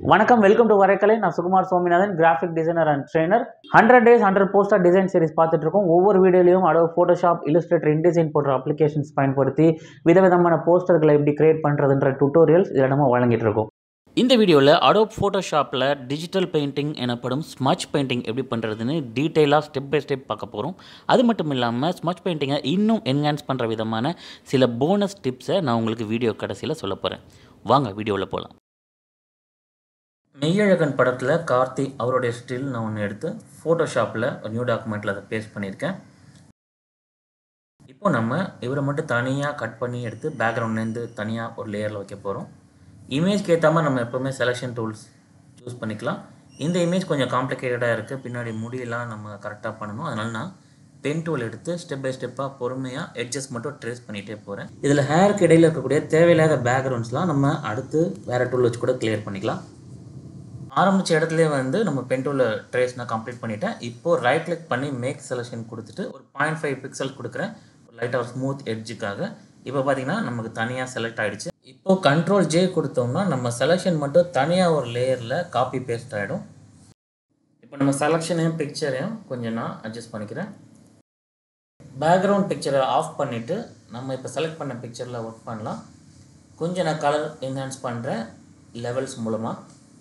வணக்கம் welcome to வரைக்கலை நான் Sukumar Swaminathan graphic designer and trainer hundred days hundred poster design series பார்த்துட்டு இருக்கோம் ஒவ்வொரு வீடியோலையும் அடோ ஃபோட்டோஷாப் இல்லுஸ்ட்ரேட்டர் இன்டிசைன் போன்ற அப்ளிகேஷன்ஸ் பயன்படுத்தி விதவிதமான போஸ்டர்களை எப்படி கிரியேட் பண்ணுறதுன்ற டுட்டோரியல்ஸ் இதில் நம்ம வழங்கிட்டு இருக்கோம் இந்த வீடியோவில் அடோப் ஃபோட்டோஷாப்பில் டிஜிட்டல் பெயிண்டிங் எனப்படும் ஸ்மச் பெயிண்டிங் எப்படி பண்ணுறதுன்னு டீட்டெயிலாக ஸ்டெப் பை ஸ்டெப் பார்க்க போகிறோம் அது மட்டும் இல்லாமல் ஸ்மச் பெயிண்டிங்கை இன்னும் என்ஹான்ஸ் பண்ணுற விதமான சில போனஸ் டிப்ஸை நான் உங்களுக்கு வீடியோ கடைசியில் சொல்ல போகிறேன் வாங்க வீடியோவில் போகலாம் மெய்யழகன் படத்தில் கார்த்தி அவருடைய ஸ்டில் நான் ஒன்று எடுத்து ஃபோட்டோஷாப்பில் ஒரு நியூ டாக்குமெண்ட்டில் அதை பேஸ்ட் பண்ணியிருக்கேன் இப்போ நம்ம இவரை மட்டும் தனியாக கட் பண்ணி எடுத்து பேக்ரவுண்ட்லேருந்து தனியாக ஒரு லேயரில் வைக்க போகிறோம் இமேஜ்க்கு ஏற்ற மாதிரி நம்ம எப்போவுமே செலெக்ஷன் டூல்ஸ் யூஸ் பண்ணிக்கலாம் இந்த இமேஜ் கொஞ்சம் காம்ப்ளிகேட்டடாக இருக்குது பின்னாடி முடியெல்லாம் நம்ம கரெக்டாக பண்ணணும் அதனால நான் பென் டூல் எடுத்து ஸ்டெப் பை ஸ்டெப்பாக பொறுமையாக எட்ஜஸ் மட்டும் ட்ரேஸ் பண்ணிகிட்டே போகிறேன் இதில் ஹேருக்கு இடையில் இருக்கக்கூடிய தேவையில்லாத பேக்ரவுண்ட்ஸ்லாம் நம்ம அடுத்து வேறு டூல் வச்சு கூட கிளியர் பண்ணிக்கலாம் ஆரம்பித்த இடத்துலேயே வந்து நம்ம பென் டூலில் ட்ரேஸ் நான் கம்ப்ளீட் பண்ணிட்டேன் இப்போது ரைட் கிளிக் பண்ணி மேக் செலெக்ஷன் கொடுத்துட்டு ஒரு பாயிண்ட் ஃபைவ் பிக்சல் கொடுக்குறேன் ஒரு லைட்டாக ஒரு ஸ்மூத் எட்ஜுக்காக இப்போ பார்த்தீங்கன்னா நமக்கு தனியாக செலக்ட் ஆகிடுச்சு இப்போது கண்ட்ரோல் ஜே கொடுத்தோம்னா நம்ம செலெக்ஷன் மட்டும் தனியாக ஒரு லேயரில் காப்பி பேஸ்ட் ஆகிடும் இப்போ நம்ம செலெக்ஷனையும் பிக்சரையும் கொஞ்சம் நான் அட்ஜஸ்ட் பண்ணிக்கிறேன் பேக்ரவுண்ட் பிக்சரை ஆஃப் பண்ணிவிட்டு நம்ம இப்போ செலக்ட் பண்ண பிக்சரில் ஒர்க் பண்ணலாம் கொஞ்சம் நான் கலர் என்ஹான்ஸ் பண்ணுறேன் லெவல்ஸ் மூலமாக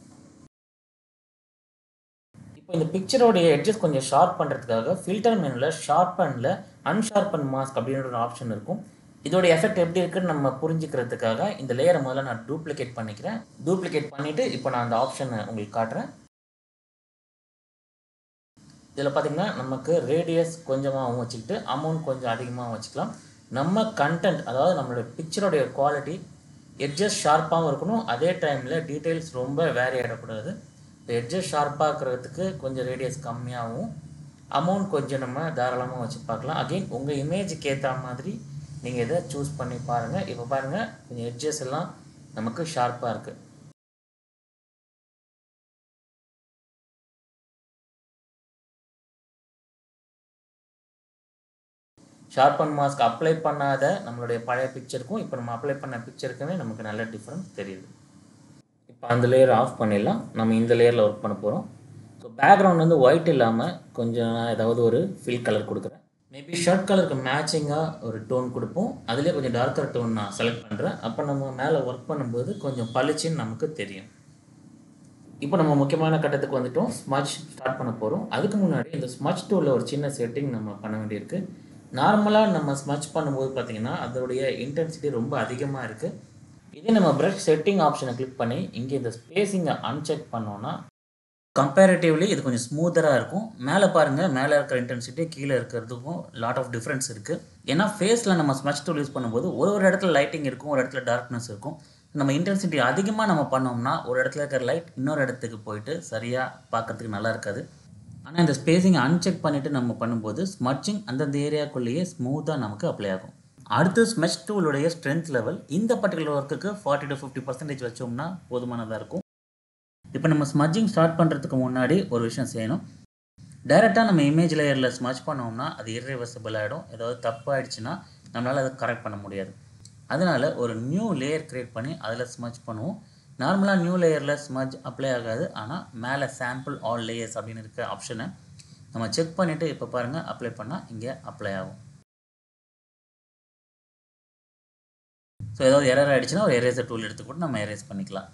இப்போ இந்த பிக்சரோடைய எட்ஜஸ் கொஞ்சம் ஷார்ப் பண்ணுறதுக்காக ஃபில்டர் மெனுவில் ஷார்ப்பனில் அன்ஷார்பன் மாஸ்க் அப்படின்ற ஒரு ஆப்ஷன் இருக்கும் இதோட எஃபெக்ட் எப்படி இருக்குன்னு நம்ம புரிஞ்சுக்கிறதுக்காக இந்த லேயரை முதல்ல நான் டூப்ளிகேட் பண்ணிக்கிறேன் டூப்ளிகேட் பண்ணிவிட்டு இப்போ நான் அந்த ஆப்ஷனை உங்களுக்கு காட்டுறேன் இதில் பார்த்திங்கன்னா நமக்கு ரேடியஸ் கொஞ்சமாகவும் வச்சுக்கிட்டு அமௌண்ட் கொஞ்சம் அதிகமாகவும் வச்சுக்கலாம் நம்ம கண்டென்ட் அதாவது நம்மளோட பிக்சரோடைய குவாலிட்டி எட்ஜஸ் ஷார்ப்பாகவும் இருக்கணும் அதே டைமில் டீட்டெயில்ஸ் ரொம்ப வேரி ஆகிடக்கூடாது இப்போ எட்ஜஸ் ஷார்ப்பாக இருக்கிறதுக்கு கொஞ்சம் ரேடியஸ் கம்மியாகவும் அமௌண்ட் கொஞ்சம் நம்ம தாராளமாக வச்சு பார்க்கலாம் அகெயின் உங்கள் இமேஜுக்கு ஏற்ற மாதிரி நீங்கள் இதை சூஸ் பண்ணி பாருங்கள் இப்போ பாருங்கள் கொஞ்சம் எட்ஜஸ் எல்லாம் நமக்கு ஷார்ப்பாக இருக்குது ஷார்பன் மாஸ்க் அப்ளை பண்ணாத நம்மளுடைய பழைய பிக்சருக்கும் இப்போ நம்ம அப்ளை பண்ண பிக்சருக்குமே நமக்கு நல்ல டிஃப்ரென்ஸ் தெரியுது இப்போ அந்த லேயர் ஆஃப் பண்ணிடலாம் நம்ம இந்த லேயரில் ஒர்க் பண்ண போகிறோம் ஸோ பேக்ரவுண்ட் வந்து ஒயிட் இல்லாமல் கொஞ்சம் நான் ஏதாவது ஒரு ஃபில் கலர் கொடுக்குறேன் மேபி ஷர்ட் கலருக்கு மேட்சிங்காக ஒரு டோன் கொடுப்போம் அதிலே கொஞ்சம் டார்க்கர் டோன் நான் செலக்ட் பண்ணுறேன் அப்போ நம்ம மேலே ஒர்க் பண்ணும்போது கொஞ்சம் பளிச்சுன்னு நமக்கு தெரியும் இப்போ நம்ம முக்கியமான கட்டத்துக்கு வந்துட்டோம் ஸ்மச் ஸ்டார்ட் பண்ண போகிறோம் அதுக்கு முன்னாடி இந்த ஸ்மச் டூலில் ஒரு சின்ன செட்டிங் நம்ம பண்ண வேண்டியிருக்கு நார்மலாக நம்ம ஸ்மச் பண்ணும்போது பார்த்திங்கன்னா அதோடைய இன்டென்சிட்டி ரொம்ப அதிகமாக இருக்குது இதே நம்ம ப்ரஷ் செட்டிங் ஆப்ஷனை கிளிக் பண்ணி இங்கே இந்த ஸ்பேஸிங்கை அன்செக் பண்ணோன்னா கம்பேரிட்டிவ்லி இது கொஞ்சம் ஸ்மூத்தராக இருக்கும் மேலே பாருங்கள் மேலே இருக்கிற இன்டென்சிட்டி கீழே இருக்கிறதுக்கும் லாட் ஆஃப் டிஃப்ரென்ஸ் இருக்குது ஏன்னா ஃபேஸில் நம்ம ஸ்மச் டூல் யூஸ் பண்ணும்போது ஒரு ஒரு இடத்துல லைட்டிங் இருக்கும் ஒரு இடத்துல டார்க்னஸ் இருக்கும் நம்ம இன்டென்சிட்டி அதிகமாக நம்ம பண்ணோம்னா ஒரு இடத்துல இருக்கிற லைட் இன்னொரு இடத்துக்கு போயிட்டு சரியாக பார்க்குறதுக்கு நல்லா இருக்காது ஆனால் இந்த ஸ்பேஸிங்கை அன்செக் பண்ணிவிட்டு நம்ம பண்ணும்போது ஸ்மட்சிங் அந்தந்த ஏரியாக்குள்ளேயே ஸ்மூத்தாக நமக்கு அப்ளை ஆகும் அடுத்து ஸ்மெச் டூலுடைய ஸ்ட்ரென்த் லெவல் இந்த பர்டிகுலர் ஒர்க்குக்கு ஃபார்ட்டி டு ஃபிஃப்டி பர்சன்டேஜ் வச்சோம்னா போதுமானதாக இருக்கும் இப்போ நம்ம ஸ்மட்சிங் ஸ்டார்ட் பண்ணுறதுக்கு முன்னாடி ஒரு விஷயம் செய்யணும் டைரெக்டாக நம்ம இமேஜ் லேயரில் ஸ்மச் பண்ணோம்னா அது இர்ரிவர்சிபிள் ஆகிடும் ஏதாவது தப்பாகிடுச்சுன்னா நம்மளால் அதை கரெக்ட் பண்ண முடியாது அதனால் ஒரு நியூ லேயர் க்ரியேட் பண்ணி அதில் ஸ்மச் பண்ணுவோம் நார்மலாக நியூ லேயரில் ஸ்மஜ் அப்ளை ஆகாது ஆனால் மேலே சாம்பிள் ஆல் லேயர்ஸ் அப்படின்னு இருக்க ஆப்ஷனை நம்ம செக் பண்ணிவிட்டு இப்போ பாருங்கள் அப்ளை பண்ணால் இங்கே அப்ளை ஆகும் ஸோ ஏதாவது எரர் ஆகிடுச்சுன்னா ஒரு எரேசர் டூல் எடுத்து கூட நம்ம எரேஸ் பண்ணிக்கலாம்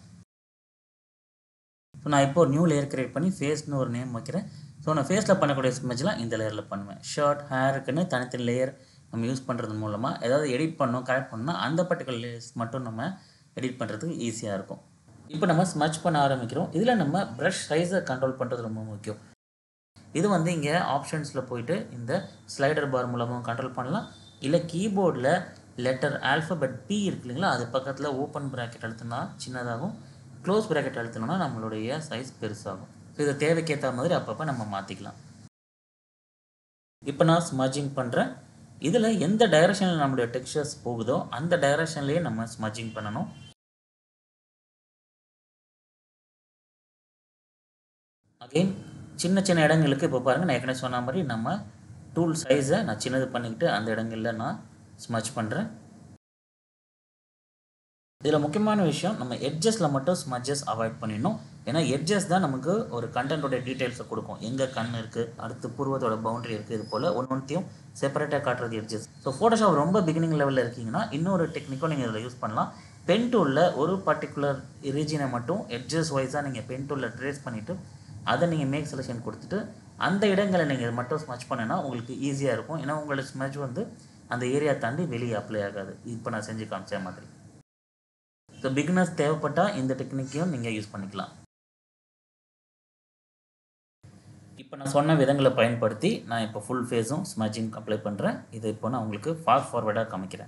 ஸோ நான் இப்போ ஒரு நியூ லேயர் க்ரியேட் பண்ணி ஃபேஸ்னு ஒரு நேம் வைக்கிறேன் ஸோ நான் ஃபேஸில் பண்ணக்கூடிய ஸ்மெஜ்லாம் இந்த லேயரில் பண்ணுவேன் ஷர்ட் ஹேருக்குன்னு தனித்தனி லேயர் நம்ம யூஸ் பண்ணுறது மூலமாக ஏதாவது எடிட் பண்ணணும் கரெக்ட் பண்ணணும் அந்த பர்டிகுலர் லேயர்ஸ் மட்டும் நம்ம எடிட் பண்ணுறதுக்கு ஈஸியாக இருக்கும் இப்போ நம்ம ஸ்மச் பண்ண ஆரம்பிக்கிறோம் இதில் நம்ம ப்ரஷ் சைஸை கண்ட்ரோல் பண்ணுறது ரொம்ப முக்கியம் இது வந்து இங்கே ஆப்ஷன்ஸில் போயிட்டு இந்த ஸ்லைடர் பார் மூலமாக கண்ட்ரோல் பண்ணலாம் இல்லை கீபோர்டில் லெட்டர் ஆல்ஃபபெட் பி இருக்கு இல்லைங்களா அது பக்கத்தில் ஓப்பன் ப்ராக்கெட் அழுத்தினா சின்னதாகும் க்ளோஸ் ப்ராக்கெட் அழுத்தினோன்னா நம்மளுடைய சைஸ் பெருசாகும் ஸோ இதை தேவைக்கேற்ற மாதிரி அப்பப்போ நம்ம மாற்றிக்கலாம் இப்போ நான் ஸ்மஜிங் பண்ணுறேன் இதில் எந்த டைரக்ஷனில் நம்மளுடைய டெக்ஸ்சர்ஸ் போகுதோ அந்த டைரக்ஷன்லேயே நம்ம ஸ்மஜிங் பண்ணணும் அகெயின் சின்ன சின்ன இடங்களுக்கு இப்போ பாருங்கள் நான் ஏற்கனவே சொன்ன மாதிரி நம்ம டூல் சைஸை நான் சின்னது பண்ணிக்கிட்டு அந்த இடங்களில் நான் ஸ்மச் பண்ணுறேன் இதில் முக்கியமான விஷயம் நம்ம எட்ஜஸில் மட்டும் ஸ்மஜஸ் அவாய்ட் பண்ணிடணும் ஏன்னா எட்ஜஸ் தான் நமக்கு ஒரு கண்டென்ட்டோட டீட்டெயில்ஸை கொடுக்கும் எங்கே கண் இருக்குது அடுத்து பூர்வத்தோட பவுண்டரி இருக்குது இது போல் ஒன்று ஒன்றையும் செப்பரேட்டாக காட்டுறது எட்ஜஸ் ஸோ ஃபோட்டோஷாப் ரொம்ப பிகினிங் லெவலில் இருக்கீங்கன்னா இன்னொரு டெக்னிக்கும் நீங்கள் இதில் யூஸ் பண்ணலாம் பென் டூலில் ஒரு பர்டிகுலர் ரீஜனை மட்டும் எட்ஜஸ் வைஸாக நீங்கள் பென் டூலில் ட்ரேஸ் பண்ணிவிட்டு அதை நீங்கள் மேக் செலெக்ஷன் கொடுத்துட்டு அந்த இடங்களை நீங்கள் மட்டும் ஸ்மச் பண்ணினா உங்களுக்கு ஈஸியாக இருக்கும் ஏன்னா உங்களோட ஸ்மச் வந்து அந்த ஏரியா தாண்டி வெளியே அப்ளை ஆகாது இப்போ நான் செஞ்சு காமிச்ச மாதிரி ஸோ பிகினர்ஸ் தேவைப்பட்டால் இந்த டெக்னிக்கையும் நீங்கள் யூஸ் பண்ணிக்கலாம் இப்போ நான் சொன்ன விதங்களை பயன்படுத்தி நான் இப்போ ஃபுல் ஃபேஸும் ஸ்மஜிங் அப்ளை பண்ணுறேன் இதை இப்போ நான் உங்களுக்கு ஃபாஸ்ட் ஃபார்வர்டாக காமிக்கிறேன்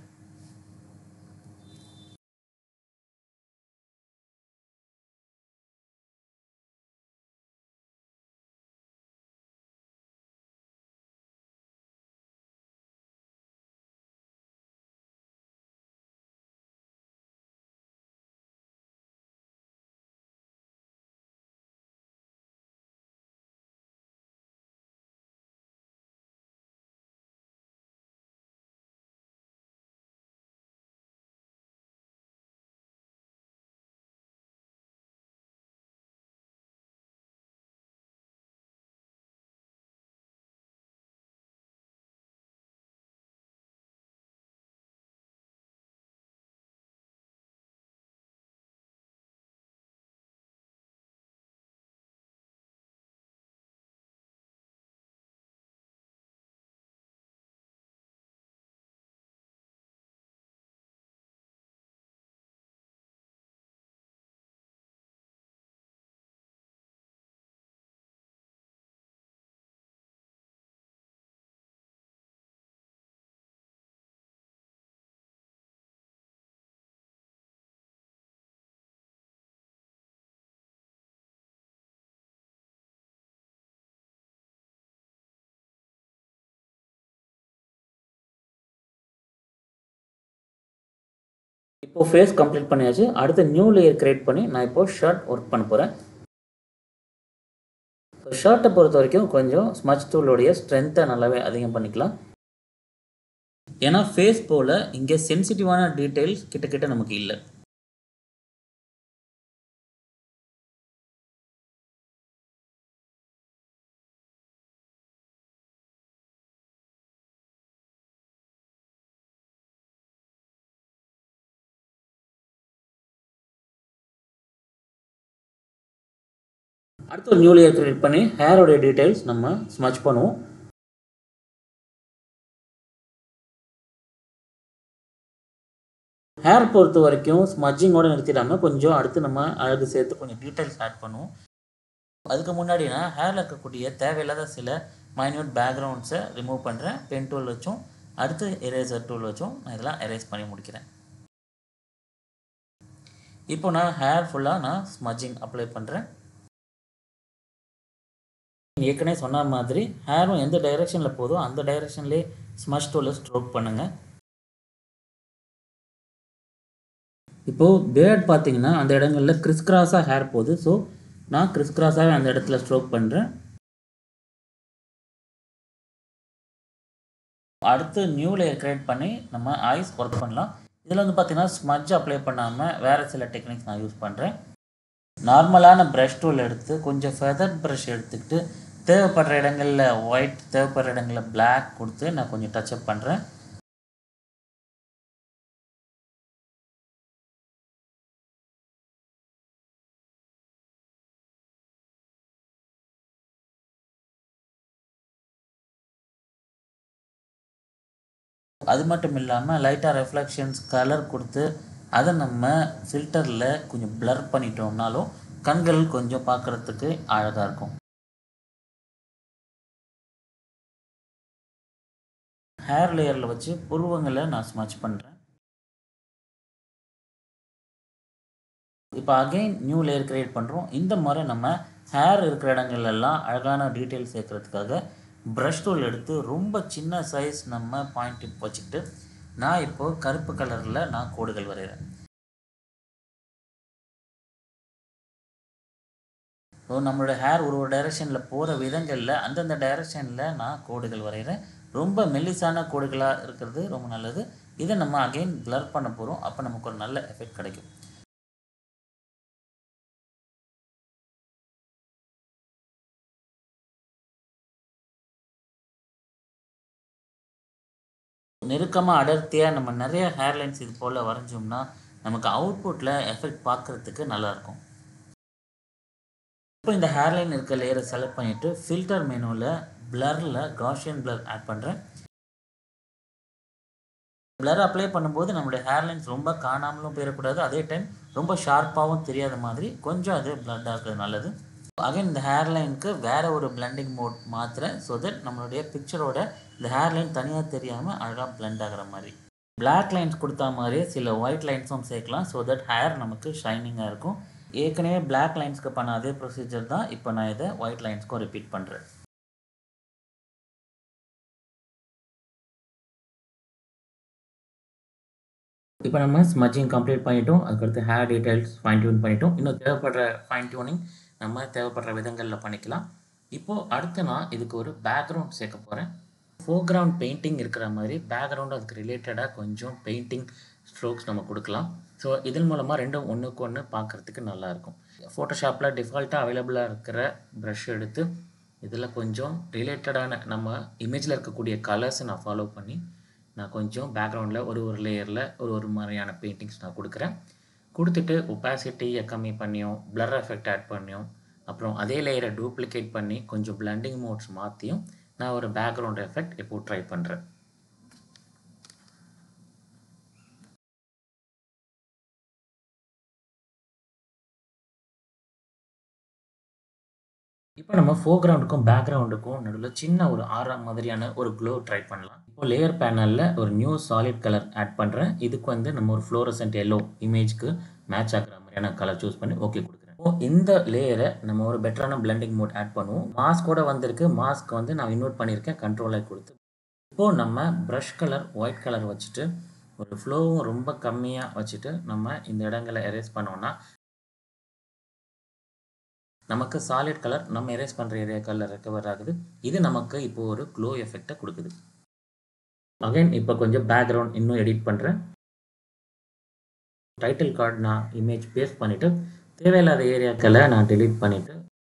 இப்போ ஃபேஸ் கம்ப்ளீட் பண்ணியாச்சு அடுத்து நியூ லேயர் கிரியேட் பண்ணி நான் இப்போ ஷர்ட் ஒர்க் பண்ண போகிறேன் ஸோ ஷர்ட்டை பொறுத்த வரைக்கும் கொஞ்சம் ஸ்மச் டூலோடைய ஸ்ட்ரென்த்தை நல்லாவே அதிகம் பண்ணிக்கலாம் ஏன்னா ஃபேஸ் போல் இங்கே சென்சிட்டிவான டீட்டெயில்ஸ் கிட்டக்கிட்ட நமக்கு இல்லை அடுத்து ஒரு நியூ லேயர் கிரியேட் பண்ணி ஹேரோடைய டீட்டெயில்ஸ் நம்ம ஸ்மச் பண்ணுவோம் ஹேர் பொறுத்த வரைக்கும் ஸ்மஜ்ஜிங்கோடு நிறுத்திடாமல் கொஞ்சம் அடுத்து நம்ம அழகு சேர்த்து கொஞ்சம் டீட்டெயில்ஸ் ஆட் பண்ணுவோம் அதுக்கு முன்னாடி நான் ஹேரில் இருக்கக்கூடிய தேவையில்லாத சில மைன்யூட் பேக்ரவுண்ட்ஸை ரிமூவ் பண்ணுறேன் பென் டூல் வச்சும் அடுத்து எரேசர் டூல் வச்சும் நான் இதெல்லாம் எரேஸ் பண்ணி முடிக்கிறேன் இப்போ நான் ஹேர் ஃபுல்லாக நான் ஸ்மஜ்ஜிங் அப்ளை பண்ணுறேன் ஏற்கனவே சொன்ன மாதிரி ஹேரும் எந்த டைரெக்ஷனில் போதோ அந்த டைரெக்ஷன்லேயே ஸ்மஷ் டூலில் ஸ்ட்ரோக் பண்ணுங்கள் இப்போது பேர்ட் பார்த்தீங்கன்னா அந்த இடங்களில் கிறிஸ் கிராஸாக ஹேர் போகுது ஸோ நான் கிறிஸ் கிராஸாகவே அந்த இடத்துல ஸ்ட்ரோக் பண்ணுறேன் அடுத்து நியூ லேயர் கிரியேட் பண்ணி நம்ம ஐஸ் ஒர்க் பண்ணலாம் இதில் வந்து பார்த்தீங்கன்னா ஸ்மஜ் அப்ளை பண்ணாமல் வேறு சில டெக்னிக்ஸ் நான் யூஸ் பண்ணுறேன் நார்மலான ப்ரஷ் டூல் எடுத்து கொஞ்சம் ஃபெதர் ப்ரஷ் எடுத்துக்கிட்டு தேவைப்படுற இடங்களில் ஒயிட் தேவைப்படுற இடங்களில் பிளாக் கொடுத்து நான் கொஞ்சம் டச்சப் பண்ணுறேன் அது மட்டும் இல்லாமல் லைட்டாக ரெஃப்ளெக்ஷன்ஸ் கலர் கொடுத்து அதை நம்ம ஃபில்டரில் கொஞ்சம் blur பண்ணிட்டோம்னாலும் கண்கள் கொஞ்சம் பார்க்குறதுக்கு அழகாக இருக்கும் ஹேர் லேயரில் வச்சு புருவங்களை நான் ஸ்மச் பண்ணுறேன் இப்போ அகைன் நியூ லேயர் கிரியேட் பண்ணுறோம் இந்த முறை நம்ம ஹேர் இருக்கிற இடங்கள்லாம் அழகான டீட்டெயில் சேர்க்கறதுக்காக ப்ரஷ் டூல் எடுத்து ரொம்ப சின்ன சைஸ் நம்ம பாயிண்ட் டிப் வச்சுக்கிட்டு நான் இப்போது கருப்பு கலரில் நான் கோடுகள் வரைகிறேன் ஸோ நம்மளோட ஹேர் ஒரு ஒரு டைரெக்ஷனில் போகிற விதங்களில் அந்தந்த டைரெக்ஷனில் நான் கோடுகள் வரைகிறேன் ரொம்ப மெல்லிசான கோடுகளாக இருக்கிறது ரொம்ப நல்லது இதை நம்ம அகைன் பிளர் பண்ண போகிறோம் அப்போ நமக்கு ஒரு நல்ல எஃபெக்ட் கிடைக்கும் நெருக்கமாக அடர்த்தியாக நம்ம நிறைய ஹேர்லைன்ஸ் இது போல் வரைஞ்சோம்னா நமக்கு அவுட்புட்டில் எஃபெக்ட் பார்க்குறதுக்கு நல்லாயிருக்கும் இப்போ இந்த ஹேர்லைன் இருக்க லேயரை செலக்ட் பண்ணிவிட்டு ஃபில்டர் மெனுவில் பிளரில் காஷியன் பிளர் ஆட் பண்ணுறேன் பிளர் அப்ளை பண்ணும்போது நம்மளுடைய ஹேர்லைன்ஸ் ரொம்ப காணாமலும் போயிடக்கூடாது அதே டைம் ரொம்ப ஷார்ப்பாகவும் தெரியாத மாதிரி கொஞ்சம் அது பிளட் ஆகுறது நல்லது அகைன் இந்த ஹேர்லைனுக்கு வேறு ஒரு பிளெண்டிங் மோட் மாற்றுறேன் ஸோ தட் நம்மளுடைய பிக்சரோட இந்த ஹேர்லைன் தனியாக தெரியாமல் அழகாக பிளெண்ட் ஆகிற மாதிரி பிளாக் லைன்ஸ் கொடுத்தா மாதிரியே சில ஒயிட் லைன்ஸும் சேர்க்கலாம் ஸோ தட் ஹேர் நமக்கு ஷைனிங்காக இருக்கும் ஏற்கனவே பிளாக் லைன்ஸ்க்கு பண்ண அதே ப்ரொசீஜர் தான் இப்போ நான் இதை ஒயிட் லைன்ஸ்க்கும் ரிப்பீட் பண்ணுறேன் இப்போ நம்ம ஸ்மஜிங் கம்ப்ளீட் பண்ணிட்டோம் அதுக்கடுத்து ஹேர் டீடைல்ஸ் ஃபைன் டியூன் பண்ணிட்டோம் இன்னும் தேவைப்படுற ஃபைன் டியூனிங் நம்ம தேவைப்படுற விதங்களில் பண்ணிக்கலாம் இப்போது அடுத்து நான் இதுக்கு ஒரு பேக்ரவுண்ட் சேர்க்க போகிறேன் ஃபோர்க்ரவுண்ட் பெயிண்டிங் இருக்கிற மாதிரி பேக்ரவுண்ட் அதுக்கு ரிலேட்டடாக கொஞ்சம் பெயிண்டிங் ஸ்ட்ரோக்ஸ் நம்ம கொடுக்கலாம் ஸோ இதன் மூலமாக ரெண்டும் ஒன்றுக்கு ஒன்று பார்க்குறதுக்கு நல்லாயிருக்கும் ஃபோட்டோஷாப்பில் டிஃபால்ட்டாக அவைலபிளாக இருக்கிற ப்ரஷ் எடுத்து இதில் கொஞ்சம் ரிலேட்டடான நம்ம இமேஜில் இருக்கக்கூடிய கலர்ஸை நான் ஃபாலோ பண்ணி நான் கொஞ்சம் பேக்ரவுண்டில் ஒரு ஒரு லேயரில் ஒரு ஒரு மாதிரியான பெயிண்டிங்ஸ் நான் கொடுக்குறேன் கொடுத்துட்டு ஒப்பாசிட்டியை கம்மி பண்ணியும் பிளர் எஃபெக்ட் ஆட் பண்ணியும் அப்புறம் அதே லேயரை டூப்ளிகேட் பண்ணி கொஞ்சம் பிளண்டிங் மோட்ஸ் மாற்றியும் நான் ஒரு பேக்ரவுண்ட் எஃபெக்ட் இப்போ ட்ரை பண்ணுறேன் இப்போ நம்ம ஃபோர்க்ரவுண்டுக்கும் பேக்ரவுண்டுக்கும் நடுவில் சின்ன ஒரு ஆறா மாதிரியான ஒரு க்ளோ ட்ரை பண்ணலாம் இப்போ லேயர் பேனலில் ஒரு நியூ சாலிட் கலர் ஆட் பண்ணுறேன் இதுக்கு வந்து நம்ம ஒரு ஃப்ளோரசன்ட் எல்லோ இமேஜ்க்கு மேட்ச் ஆகிற மாதிரியான கலர் சூஸ் பண்ணி ஓகே கொடுக்குறேன் இப்போ இந்த லேயரை நம்ம ஒரு பெட்டரான பிளெண்டிங் மோட் ஆட் பண்ணுவோம் மாஸ்கோட வந்திருக்கு மாஸ்க் வந்து நான் இன்வெர்ட் பண்ணியிருக்கேன் கண்ட்ரோலாக கொடுத்து இப்போது நம்ம ப்ரஷ் கலர் ஒயிட் கலர் வச்சுட்டு ஒரு ஃப்ளோவும் ரொம்ப கம்மியாக வச்சுட்டு நம்ம இந்த இடங்களை எரேஸ் பண்ணோம்னா நமக்கு சாலிட் கலர் நம்ம எரேஸ் பண்ணுற ஏரியா கலர் ரெக்கவர் ஆகுது இது நமக்கு இப்போ ஒரு க்ளோ எஃபெக்டை கொடுக்குது அகைன் இப்போ கொஞ்சம் பேக்ரவுண்ட் இன்னும் எடிட் பண்ணுறேன் டைட்டில் கார்டு நான் இமேஜ் பேஸ்ட் பண்ணிவிட்டு தேவையில்லாத ஏரியாக்களை நான் டெலீட் பண்ணிவிட்டு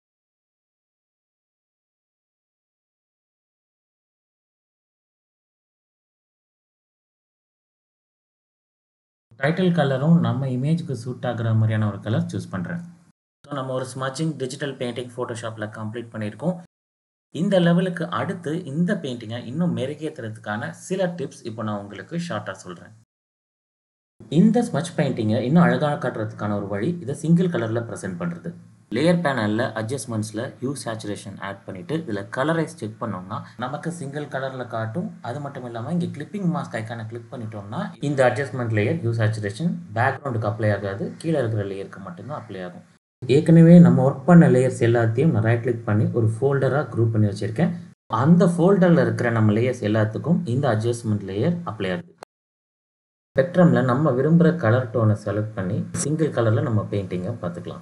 டைட்டில் கலரும் நம்ம இமேஜுக்கு சூட் ஆகுற மாதிரியான ஒரு கலர் சூஸ் பண்ணுறேன் ஸோ நம்ம ஒரு ஸ்மச்சிங் டிஜிட்டல் பெயிண்டிங் ஃபோட்டோஷாப்பில் கம்ப்ளீட் பண்ணியிருக்கோம் இந்த லெவலுக்கு அடுத்து இந்த பெயிண்டிங்கை இன்னும் மெருகேற்றுறதுக்கான சில டிப்ஸ் இப்போ நான் உங்களுக்கு ஷார்ட்டாக சொல்கிறேன் இந்த ஸ்மச் பெயிண்டிங்கை இன்னும் அழகாக காட்டுறதுக்கான ஒரு வழி இதை சிங்கிள் கலரில் ப்ரெசென்ட் பண்ணுறது லேயர் பேனலில் அட்ஜஸ்ட்மெண்ட்ஸில் ஹியூ சேச்சுரேஷன் ஆட் பண்ணிவிட்டு இதில் கலரைஸ் செக் பண்ணோம்னா நமக்கு சிங்கிள் கலரில் காட்டும் அது மட்டும் இல்லாமல் இங்கே கிளிப்பிங் மாஸ்க் ஐக்கானை கிளிக் பண்ணிட்டோம்னா இந்த அட்ஜஸ்ட்மெண்ட் லேயர் ஹியூ சேச்சுரேஷன் பேக்ரவுண்டுக்கு அப்ளை ஆகாது கீழே இருக்கிற லேயருக்கு மட்டும்தான் அப்ளை ஆகும் ஏற்கனவே நம்ம ஒர்க் பண்ண லேயர்ஸ் எல்லாத்தையும் நான் ரைட் கிளிக் பண்ணி ஒரு ஃபோல்டராக குரூப் பண்ணி வச்சுருக்கேன் அந்த ஃபோல்டரில் இருக்கிற நம்ம லேயர்ஸ் எல்லாத்துக்கும் இந்த அட்ஜஸ்ட்மெண்ட் லேயர் அப்ளை ஆகுது ஸ்பெக்ட்ரமில் நம்ம விரும்புகிற கலர் டோனை செலக்ட் பண்ணி சிங்கிள் கலரில் நம்ம பெயிண்டிங்கை பார்த்துக்கலாம்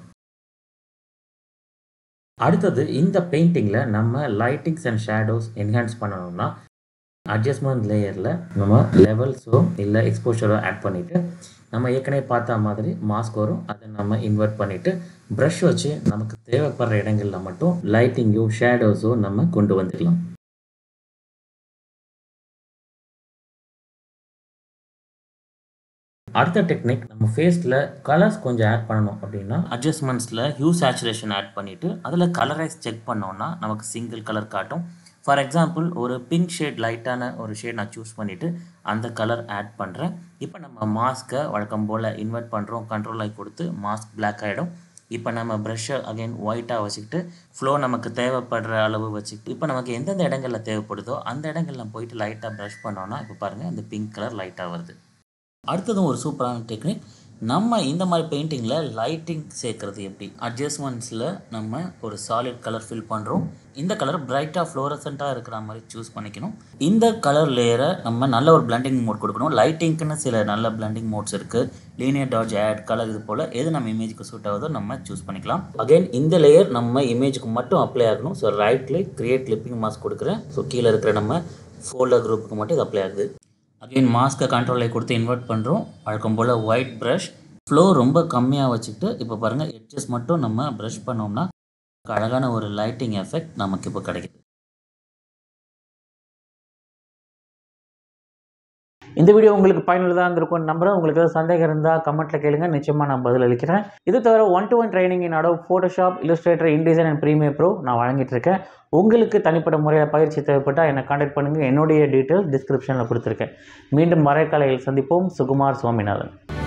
அடுத்தது இந்த பெயிண்டிங்கில் நம்ம லைட்டிங்ஸ் அண்ட் ஷேடோஸ் என்ஹான்ஸ் பண்ணணும்னா அட்ஜஸ்ட்மெண்ட் லேயரில் நம்ம லெவல்ஸோ இல்லை எக்ஸ்போஷரோ ஆட் பண்ணிவிட்டு நம்ம ஏற்கனவே பார்த்த மாதிரி மாஸ்க் வரும் அதை நம்ம இன்வெர்ட் பண்ணிவிட்டு ப்ரஷ் வச்சு நமக்கு தேவைப்படுற இடங்களில் மட்டும் லைட்டிங்கோ ஷேடோஸோ நம்ம கொண்டு வந்துக்கலாம் அடுத்த டெக்னிக் நம்ம ஃபேஸில் கலர்ஸ் கொஞ்சம் ஆட் பண்ணணும் அப்படின்னா அட்ஜஸ்ட்மெண்ட்ஸில் ஹியூ சேச்சுரேஷன் ஆட் பண்ணிவிட்டு அதில் கலரைஸ் செக் பண்ணோன்னா நமக்கு சிங்கிள் கலர் காட்டும் ஃபார் எக்ஸாம்பிள் ஒரு பிங்க் ஷேட் லைட்டான ஒரு ஷேட் நான் சூஸ் பண்ணிவிட்டு அந்த கலர் ஆட் பண்ணுறேன் இப்போ நம்ம மாஸ்க்கை வழக்கம் போல் இன்வெர்ட் பண்ணுறோம் கண்ட்ரோல் ஆகி கொடுத்து மாஸ்க் பிளாக் ஆகிடும் இப்போ நம்ம ப்ரஷ்ஷை அகைன் ஒயிட்டாக வச்சுக்கிட்டு ஃப்ளோ நமக்கு தேவைப்படுற அளவு வச்சுக்கிட்டு இப்போ நமக்கு எந்தெந்த இடங்களில் தேவைப்படுதோ அந்த இடங்களில் போயிட்டு லைட்டாக ப்ரஷ் பண்ணோன்னா இப்போ பாருங்கள் அந்த பிங்க் கலர் லைட்டாக வருது அடுத்ததும் ஒரு சூப்பரான டெக்னிக் நம்ம இந்த மாதிரி பெயிண்டிங்கில் லைட்டிங் சேர்க்குறது எப்படி அட்ஜஸ்ட்மெண்ட்ஸில் நம்ம ஒரு சாலிட் கலர் ஃபில் பண்ணுறோம் இந்த கலர் பிரைட்டாக ஃப்ளோரசண்ட்டாக இருக்கிற மாதிரி சூஸ் பண்ணிக்கணும் இந்த கலர் லேயரை நம்ம நல்ல ஒரு பிளண்டிங் மோட் கொடுக்கணும் லைட்டிங்க்குன்னு சில நல்ல பிளண்டிங் மோட்ஸ் இருக்குது லீனியர் டாட்ஜ் ஆட் கலர் இது போல் எது நம்ம இமேஜுக்கு சூட் ஆகுதோ நம்ம சூஸ் பண்ணிக்கலாம் அகைன் இந்த லேயர் நம்ம இமேஜுக்கு மட்டும் அப்ளை ஆகணும் so right click create clipping mask கொடுக்குறேன் ஸோ கீழே இருக்கிற நம்ம ஃபோல்டர் குரூப்புக்கு மட்டும் இது அப்ளை ஆகுது அகைன் மாஸ்க்கை கண்ட்ரோலை கொடுத்து இன்வெர்ட் பண்ணுறோம் வழக்கம் போல் ஒயிட் ப்ரஷ் ஃப்ளோ ரொம்ப கம்மியாக வச்சுக்கிட்டு இப்போ பாருங்கள் எட்ஜஸ் மட்டும் நம்ம ப்ரஷ் பண்ணோம்னா அழகான ஒரு லைட்டிங் எஃபெக்ட் நமக்கு இப்போ கிடைக்குது இந்த வீடியோ உங்களுக்கு பயனுள்ளதாக இருந்திருக்கும் நம்புறேன் உங்களுக்கு ஏதாவது சந்தேகம் இருந்தால் கமெண்ட்டில் கேளுங்க நிச்சயமாக நான் பதில் அளிக்கிறேன் இது தவிர one to one training in Adobe Photoshop Illustrator InDesign and Premiere Pro நான் வழங்கிட்டு இருக்கேன் உங்களுக்கு தனிப்பட்ட முறையில் பயிற்சி தேவைப்பட்டால் என்னை கான்டாக்ட் பண்ணுங்கள் என்னுடைய டீட்டெயில்ஸ் டிஸ்கிரிப்ஷனில் கொடுத்துருக்கேன் மீண்டும் மறைக்காலையில் சந்திப்போம் சுகுமார் சுவாமிநாதன்